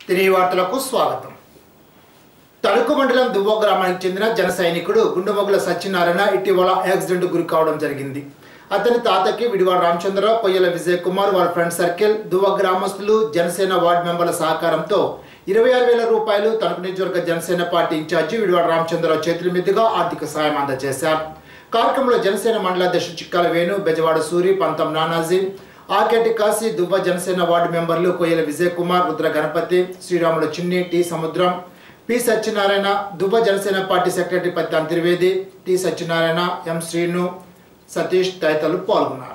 తిరిగి వార్తలకు స్వాగతం తణుకు మండలం దువ్వ గ్రామానికి చెందిన జన సైనికుడు గుండుమొగుల సత్యనారాయణ ఇటీవల యాక్సిడెంట్ గురి కావడం జరిగింది అతని తాతకి విడివాడ రామచంద్రరావు పొయ్యల విజయ్ కుమార్ వాళ్ళ ఫ్రెండ్ సర్కిల్ దువ్వ గ్రామస్తులు జనసేన వార్డు మెంబర్ల సహకారంతో ఇరవై ఆరు వేల రూపాయలు తణుకు నియోజకవర్గ జనసేన పార్టీ ఇన్ఛార్జి విడివాడ రామచంద్రరావు చేతుల మీదుగా ఆర్థిక సాయం అందజేశారు కార్యక్రమంలో జనసేన మండల అధ్యక్షుడు చిక్కాల వేణు బెజవాడ సూరి పంతం నానాజీ ఆర్కేటి కాశీ దువ్వ జనసేన వార్డు మెంబర్లు Koyyala Vijay Kumar Rudra Ganapati Sriramulu Chinni T Samudram P Satyanarayana Duvva Janasena party secretary Pathi Antarvedi T Satyanarayana M Srinu Satish తదితరులు పాల్గొన్నారు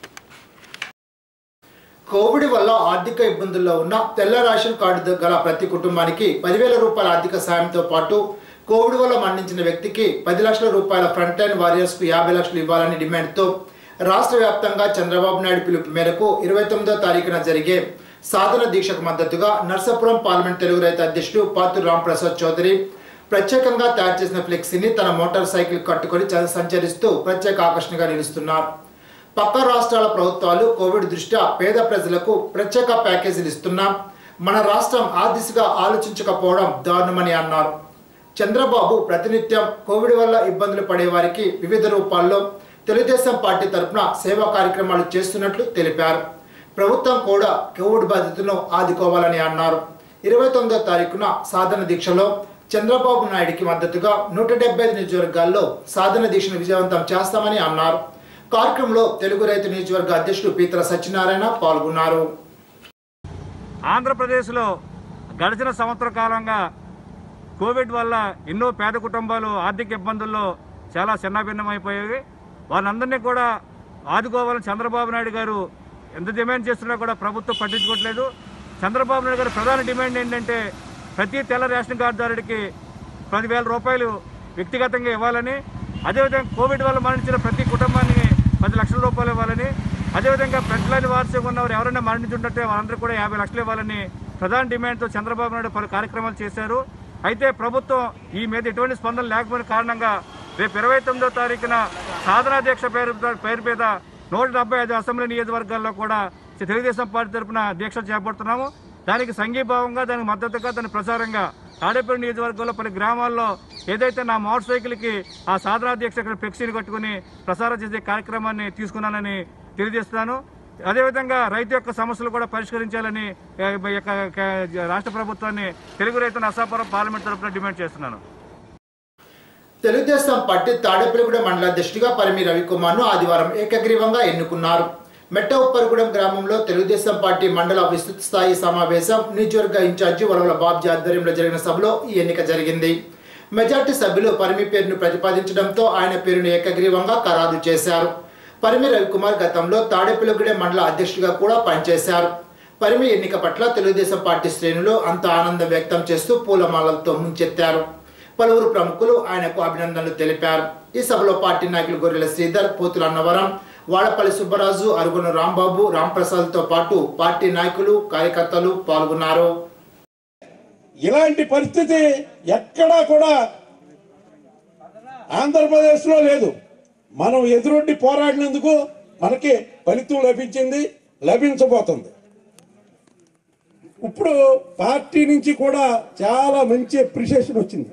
కోవిడ్ వల్ల ఆర్థిక ఇబ్బందుల్లో ఉన్న తెల్ల రేషన్ కార్డు గల ప్రతి కుటుంబానికి పదివేల రూపాయల ఆర్థిక సాయంతో పాటు కోవిడ్ వల్ల మరణించిన వ్యక్తికి పది లక్షల రూపాయల ఫ్రంట్ లైన్ వారియర్స్కు యాభై లక్షలు ఇవ్వాలని డిమాండ్తో రాష్ట్ర వ్యాప్తంగా చంద్రబాబు నాయుడు పిలుపు మేరకు ఇరవై తొమ్మిదో తారీఖున జరిగే సాధన దీక్షకు మద్దతుగా నర్సాపురం పార్లమెంట్ తెలుగు రైతు అధ్యక్షుడు పాతూరు రాంప్రసాద్ చౌదరి ప్రత్యేకంగా తయారు చేసిన ఫ్లెక్సీని తన మోటార్ సైకిల్ కట్టుకొని చ- సంచరిస్తూ ప్రత్యేక ఆకర్షణగా నిలుస్తున్నారు పక్క రాష్ట్రాల ప్రభుత్వాలు కోవిడ్ దృష్ట్యా పేద ప్రజలకు ప్రత్యేక ప్యాకేజీలు ఇస్తున్నా మన రాష్ట్రం ఆ దిశగా ఆలోచించకపోవడం దారుణమని అన్నారు చంద్రబాబు ప్రతినిత్యం కోవిడ్ వల్ల ఇబ్బందులు పడే వారికి వివిధ రూపాల్లో తెలుగుదేశం పార్టీ తరపున సేవా కార్యక్రమాలు చేస్తున్నట్లు తెలిపారు ప్రభుత్వం కూడా కోవిడ్ బాధితులను ఆదుకోవాలని అన్నారు ఇరవై తొమ్మిదో తారీఖున సాధన దీక్షలో చంద్రబాబు నాయుడికి మద్దతుగా నూట డెబ్బై ఐదు నియోజకవర్గాల్లో సాధన దీక్షను విజయవంతం చేస్తామని అన్నారు కార్యక్రమంలో తెలుగు రైతు నియోజకవర్గ అధ్యక్షుడు పీతల సత్యనారాయణ పాల్గొన్నారు ఆంధ్రప్రదేశ్లో గడిచిన సంవత్సర కాలంగా కోవిడ్ వల్ల ఎన్నో పేద కుటుంబాలు ఆర్థిక ఇబ్బందుల్లో చాలా చిన్నభిన్నమైపోయేవి వారందరినీ కూడా ఆదుకోవాలని చంద్రబాబు నాయుడు గారు ఎంత డిమాండ్ చేస్తున్నా కూడా ప్రభుత్వం పట్టించుకోవట్లేదు చంద్రబాబు నాయుడు గారి ప్రధాన డిమాండ్ ఏంటంటే ప్రతి తెల్ల రేషన్ కార్డుదారుడికి పదివేల రూపాయలు వ్యక్తిగతంగా ఇవ్వాలని అదేవిధంగా కోవిడ్ వల్ల మరణించిన ప్రతి కుటుంబానికి పది లక్షల రూపాయలు ఇవ్వాలని అదేవిధంగా ఫ్రంట్ వారసుగా ఉన్నవారు ఎవరైనా మరణించుంటే వారందరూ కూడా యాభై లక్షలు ఇవ్వాలని ప్రధాన డిమాండ్తో చంద్రబాబు నాయుడు పలు కార్యక్రమాలు చేశారు అయితే ప్రభుత్వం ఈ మీద ఎటువంటి స్పందన లేకపోయిన కారణంగా రేపు ఇరవై తొమ్మిదో తారీఖున సాధనా దీక్ష పేరు పేరు మీద నూట డెబ్బై ఐదు అసెంబ్లీ నియోజకవర్గాల్లో కూడా తెలుగుదేశం పార్టీ తరఫున దీక్ష చేపడుతున్నాము దానికి సంఘీభావంగా దానికి మద్దతుగా దాని ప్రసారంగా తాడేపల్లి నియోజకవర్గంలో పలు గ్రామాల్లో ఏదైతే నా మోటార్ సైకిల్కి ఆ సాధనా దీక్ష ఇక్కడ ఫ్లెక్సీని కట్టుకుని ప్రసారం చేసే కార్యక్రమాన్ని తీసుకున్నానని తెలియజేస్తున్నాను అదేవిధంగా రైతు యొక్క సమస్యలు కూడా పరిష్కరించాలని ఏ, ఈ యొక్క క- రాష్ట్ర ప్రభుత్వాన్ని తెలుగు రైతు నర్సాపురం పార్లమెంట్ తరఫున డిమాండ్ చేస్తున్నాను తెలుగుదేశం పార్టీ తాడేపల్లిగూడెం మండల అధ్యక్షుడిగా పరిమి రవికుమార్ను ఆదివారం ఏకగ్రీవంగా ఎన్నుకున్నారు మెట్ట ఉప్పరగూడెం గ్రామంలో తెలుగుదేశం పార్టీ మండల విస్తృత స్థాయి సమావేశం నియోజకవర్గ ఇన్ఛార్జి వలవల బాబ్జీ ఆధ్వర్యంలో జరిగిన సభలో ఈ ఎన్నిక జరిగింది మెజార్టీ సభ్యులు పరిమి పేరును ప్రతిపాదించడంతో ఆయన పేరును ఏకగ్రీవంగా ఖరారు చేశారు పరిమి రవికుమార్ గతంలో తాడేపల్లిగూడెం మండల అధ్యక్షుడిగా కూడా పనిచేశారు పరిమి ఎన్నిక పట్ల తెలుగుదేశం పార్టీ శ్రేణులు అంత ఆనందం వ్యక్తం చేస్తూ పూలమాలలతో ముంచెత్తారు పలువురు ప్రముఖులు ఆయనకు అభినందనలు తెలిపారు ఈ సభలో పార్టీ నాయకులు గొర్రెల శ్రీధర్ పోతుల అన్నవరం వాడపల్లి సుబ్బరాజు అరుగున రాంబాబు రాంప్రసాద్తో పాటు పార్టీ నాయకులు కార్యకర్తలు పాల్గొన్నారు ఇలాంటి పరిస్థితి ఎక్కడా కూడా ఆంధ్రప్రదేశ్లో లేదు మనం ఎదురొడ్డి పోరాడినందుకు మనకి ఫలితం లభించింది లభించబోతుంది ఇప్పుడు పార్టీ నుంచి కూడా చాలా మంచి అప్రిషియేషన్ వచ్చింది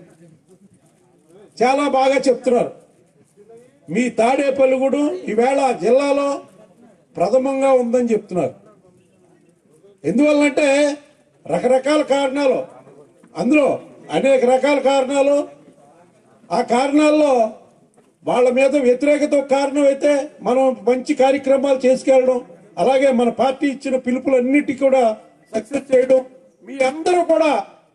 చాలా బాగా చెప్తున్నారు మీ తాడేపల్లిగూడు ఈవేళ జిల్లాలో ప్రథమంగా ఉందని చెప్తున్నారు ఎందువల్లంటే రకరకాల కారణాలు అందులో అనేక రకాల కారణాలు ఆ కారణాల్లో వాళ్ళ మీద వ్యతిరేకత ఒక కారణం అయితే మనం మంచి కార్యక్రమాలు చేసుకెళ్ళడం అలాగే మన పార్టీ ఇచ్చిన పిలుపులన్నిటి కూడా సక్సెస్ చేయడం మీ అందరూ కూడా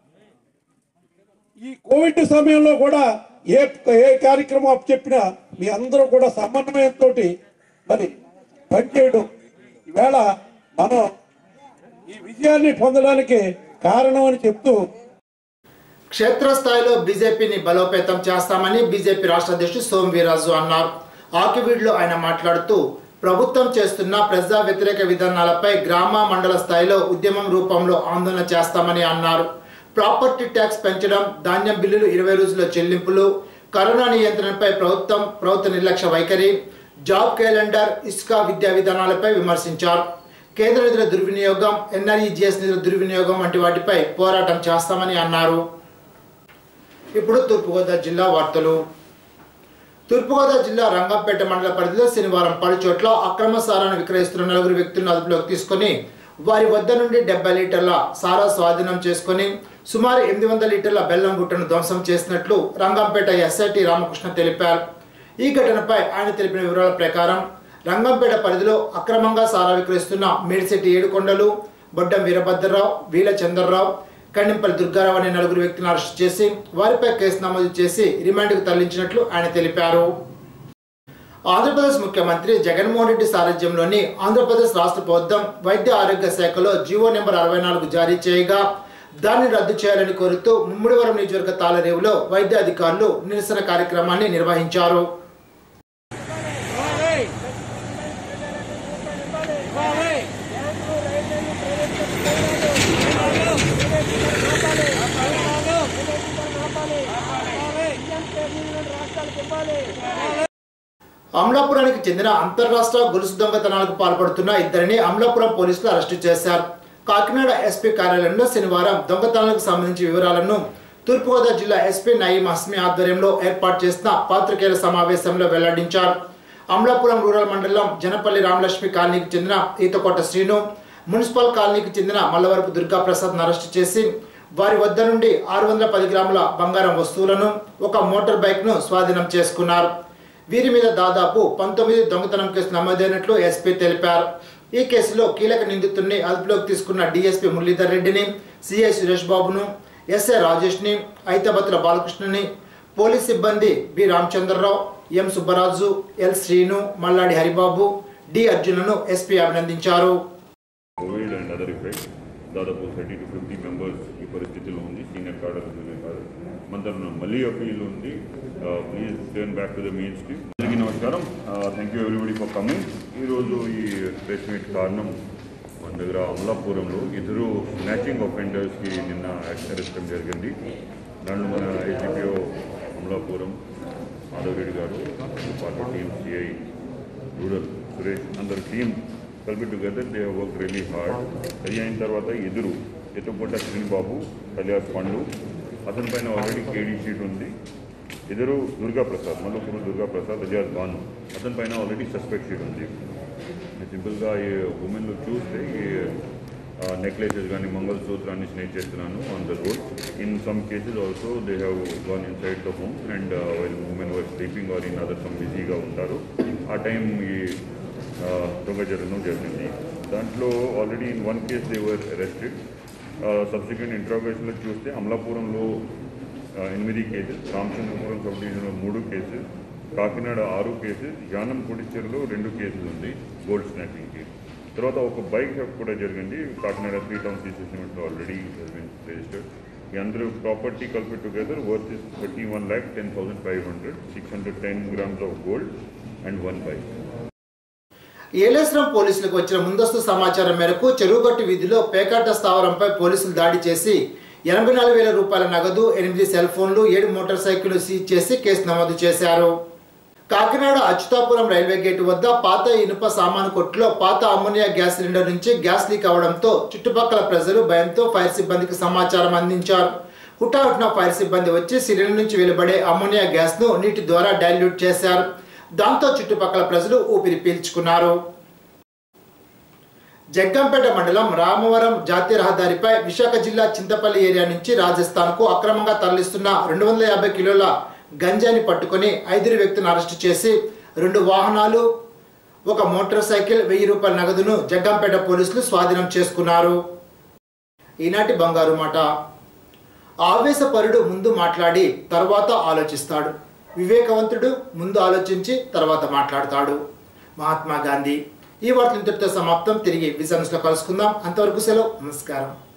ఈ కోవిడ్ సమయంలో కూడా ఏ ఏ కార్యక్రమం చెప్పినా మీ అందరూ కూడా సమన్వయంతో మరి పనిచేయడం ఈవేళ మనం ఈ విజయాన్ని పొందడానికి కారణం అని చెప్తూ క్షేత్రస్థాయిలో బీజేపీని బలోపేతం చేస్తామని బీజేపీ రాష్ట్ర అధ్యక్షుడు సోమ్ వీరాజు అన్నారు ఆకివీడ్లో ఆయన మాట్లాడుతూ ప్రభుత్వం చేస్తున్న ప్రజా వ్యతిరేక విధానాలపై గ్రామ మండల స్థాయిలో ఉద్యమం రూపంలో ఆందోళన చేస్తామని అన్నారు ప్రాపర్టీ ట్యాక్స్ పెంచడం ధాన్యం బిల్లులు ఇరవై రోజుల చెల్లింపులు కరోనా నియంత్రణపై ప్రభుత్వం ప్రభుత్వ నిర్లక్ష్య వైఖరి జాబ్ క్యాలెండర్ ఇసుక విద్యా విధానాలపై విమర్శించారు కేంద్ర నిధుల దుర్వినియోగం ఎన్ఆర్ఈజిఎస్ నిధుల దుర్వినియోగం వంటి వాటిపై పోరాటం చేస్తామని అన్నారు ఇప్పుడు తూర్పుగోదావరి జిల్లా వార్తలు తూర్పుగోదావరి జిల్లా రంగంపేట మండల పరిధిలో శనివారం పలు చోట్ల అక్రమ సారాను విక్రయిస్తున్న నలుగురు వ్యక్తులను అదుపులోకి తీసుకొని వారి వద్ద నుండి డెబ్బై లీటర్ల సారా స్వాధీనం చేసుకొని సుమారు ఎనిమిది వందల లీటర్ల బెల్లం గుట్టను ధ్వంసం చేసినట్లు రంగంపేట ఎస్ఐటి రామకృష్ణ తెలిపారు ఈ ఘటనపై ఆయన తెలిపిన వివరాల ప్రకారం రంగంపేట పరిధిలో అక్రమంగా సారా విక్రయిస్తున్న మేడిశెట్టి ఏడుకొండలు బొడ్డం వీరభద్రరావు వీల చంద్రరావు కండింపల్లి దుర్గారావు అనే నలుగురు వ్యక్తులను అరెస్ట్ చేసి వారిపై కేసు నమోదు చేసి రిమాండ్కు తరలించినట్లు ఆయన తెలిపారు ఆంధ్రప్రదేశ్ ముఖ్యమంత్రి జగన్మోహన్ రెడ్డి సారథ్యంలోని ఆంధ్రప్రదేశ్ రాష్ట్ర ప్రభుత్వం వైద్య ఆరోగ్య శాఖలో జీవో నెంబర్ అరవై నాలుగు జారీ చేయగా దాన్ని రద్దు చేయాలని కోరుతూ ముమ్మిడివరం నియోజకవర్గ తాళరేవులో వైద్య అధికారులు నిరసన కార్యక్రమాన్ని నిర్వహించారు అమలాపురానికి చెందిన అంతర్రాష్ట్ర గొలుసు దొంగతనాలకు పాల్పడుతున్న ఇద్దరిని అమలాపురం పోలీసులు అరెస్టు చేశారు కాకినాడ ఎస్పీ కార్యాలయంలో శనివారం దొంగతనాలకు సంబంధించిన వివరాలను తూర్పుగోదావరి జిల్లా ఎస్పీ నయీం హస్మి ఆధ్వర్యంలో ఏర్పాటు చేసిన పాత్రికేయుల సమావేశంలో వెల్లడించారు అమలాపురం రూరల్ మండలం జనపల్లి రామలక్ష్మి కాలనీకి చెందిన ఈతకోట శ్రీను మున్సిపల్ కాలనీకి చెందిన మల్లవరపు దుర్గా ప్రసాద్ను అరెస్టు చేసి వారి వద్ద నుండి ఆరు వందల పది గ్రాముల బంగారం వస్తువులను ఒక మోటార్ బైక్ను స్వాధీనం చేసుకున్నారు వీరి మీద దాదాపు పంతొమ్మిది దొంగతనం కేసు నమోదైనట్లు ఎస్పీ తెలిపారు ఈ కేసులో కీలక నిందితుడిని అదుపులోకి తీసుకున్న డీఎస్పీ మురళీధర్ రెడ్డిని సిఐ సురేష్ బాబును ఎస్ఐ రాజేష్ని ఐతబత్తుల బాలకృష్ణని పోలీస్ సిబ్బంది B Ramachandra Rao M Subbaraju L Srinu Malladi Haribabu D అర్జున్లను ఎస్పీ అభినందించారు కోవిడ్ అండ్ అదర్ ఎఫెక్ట్స్ దాదాపు థర్టీ టు ఫిఫ్టీ మెంబర్స్ ఈ పరిస్థితిలో ఉంది సీనియర్ కార్డర్ జూనియర్ కార్డర్ మన తరఫున మళ్ళీ అపీల్ ఉంది please turn back to the main stream అందరికీ నమస్కారం thank you everybody for coming ఈరోజు ఈ ప్రెస్ మీట్ కారణం మన దగ్గర అమలాపురంలో ఇద్దరు స్నాచింగ్ అఫెండర్స్కి నిన్న యాక్షన్ ఇవ్వడం జరిగింది దాంట్లో మన ఐజీపీఓ అమలాపురం మాధవ్ రెడ్డి గారు party team CI rural Suresh అందరు టీమ్ కలిపి together they work really hard అది అయిన తర్వాత ఎదురు ఎత్తుపొట్ట శ్రీనిబాబు కళ్యాణ్ పండు అతని పైన ఆల్రెడీ కేడీ షీట్ ఉంది ఎదురు దుర్గా ప్రసాద్ మల్లపురం దుర్గా ప్రసాద్ అజాజ్ బాను అతని పైన ఆల్రెడీ సస్పెక్ట్ షీట్ ఉంది సింపుల్గా ఈ ఉమెన్లో చూస్తే ఈ నెక్లెసెస్ కానీ మంగళసూత్రాన్ని స్నేక్ చేస్తున్నాను on the road in some cases also they have gone inside the home and while women were sleeping or in other some బిజీగా ఉంటారు ఆ టైం ఈ దొంగ జరగడం జరిగింది దాంట్లో already in one case they were arrested subsequent ఇంట్రాగేషన్లో చూస్తే అమలాపురంలో ఆ, ఎనిమిది కేసెస్ రామచంద్రపురం సబ్ డివిజన్లో మూడు కేసెస్ కాకినాడ ఆరు కేసెస్ యానం పుడిచ్చేరులో రెండు కేసులు ఉంది గోల్డ్ స్నాచింగ్కి తర్వాత ఒక బైక్ హెఫ్ కూడా జరిగింది కాకినాడ త్రీ టౌన్ సీసీమెంట్లో ఆల్రెడీ రిజిస్టర్డ్ ఈ అందరూ ప్రాపర్టీ కలిపి together worth is thirty one lakh ten thousand five hundred six hundred ten grams of gold and one bike Yeleswaram పోలీసులకు వచ్చిన ముందస్తు సమాచారం మేరకు చెరువుగట్టు వీధిలో పేకాట స్థావరంపై పోలీసులు దాడి చేసి ఎనభై నాలుగు వేల రూపాయల నగదు ఎనిమిది సెల్ ఫోన్లు ఏడు మోటార్ సైకిళ్లు సీజ్ చేసి కేసు నమోదు చేశారు కాకినాడ అచ్యుతాపురం రైల్వే గేటు వద్ద పాత ఇనుప సామాను కొట్టులో పాత అమ్మోనియా గ్యాస్ సిలిండర్ నుంచి గ్యాస్ లీక్ అవడంతో చుట్టుపక్కల ప్రజలు భయంతో ఫైర్ సిబ్బందికి సమాచారం అందించారు హుటాహుటిన ఫైర్ సిబ్బంది వచ్చి సిలిండర్ నుంచి వెలువడే అమ్మోనియా గ్యాస్ను నీటి ద్వారా డైల్యూట్ చేశారు దాంతో చుట్టుపక్కల ప్రజలు ఊపిరి పీల్చుకున్నారు జగ్గంపేట మండలం రామవరం జాతీయ రహదారిపై విశాఖ జిల్లా చింతపల్లి ఏరియా నుంచి రాజస్థాన్కు అక్రమంగా తరలిస్తున్న రెండు వందల యాభై కిలోల గంజాని పట్టుకొని ఐదుగురు వ్యక్తులను అరెస్టు చేసి రెండు వాహనాలు ఒక మోటార్ సైకిల్ వెయ్యి రూపాయల నగదును జగ్గంపేట పోలీసులు స్వాధీనం చేసుకున్నారు ఈనాటి బంగారు మాట ఆవేశపరుడు ముందు మాట్లాడి తర్వాత ఆలోచిస్తాడు వివేకవంతుడు ముందు ఆలోచించి తర్వాత మాట్లాడతాడు మహాత్మా గాంధీ ఈ వార్తలు ఇంతటితో సమాప్తం తిరిగి విజన్స్ లో కలుసుకుందాం అంతవరకు సెలవు నమస్కారం